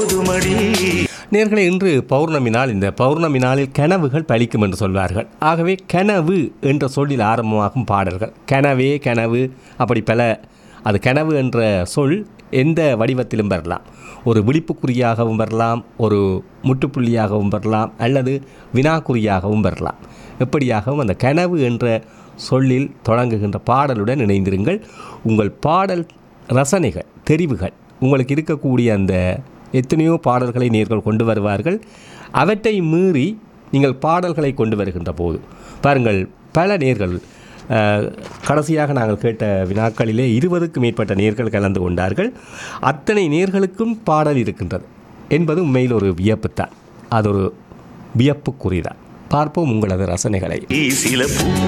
போதுமடி நேர்களை இன்று பௌர்ணமி நாள் இந்த பௌர்ணமி நாளில் கனவுகள் பலிக்கும் என்று சொல்வார்கள் ஆகவே கனவு என்ற சொல்லில் ஆரம்பமாகும் பாடல்கள் கனவே கனவு அப்படி பல அது கனவு என்ற சொல் எந்த வடிவத்திலும் வரலாம் ஒரு விழிப்புக்குறியாகவும் வரலாம் ஒரு முற்றுப்புள்ளியாகவும் வரலாம் அல்லது வினாக்குறியாகவும் வரலாம் எப்படியாகவும் அந்த கனவு என்ற சொல்லில் தொடங்குகின்ற பாடலுடன் இணைந்திருங்கள் உங்கள் பாடல் ரசனைகள் தெரிவுகள் உங்களுக்கு இருக்கக்கூடிய அந்த எத்தனையோ பாடல்களை நேர்கள் கொண்டு வருவார்கள் அவற்றை மீறி நீங்கள் பாடல்களை கொண்டு வருகின்ற போது பாருங்கள் பல நேர்கள் அஹ், கடைசியாக நாங்கள் கேட்ட வினாக்களிலே இருபதுக்கும் மேற்பட்ட நேர்கள் கலந்து கொண்டார்கள் அத்தனை நேர்களுக்கும் பாடல் இருக்கின்றது என்பது உண்மையில் ஒரு வியப்புத்தான் அது ஒரு வியப்புக்குறிதான் பார்ப்போம் உங்களது ரசனைகளை சில பூ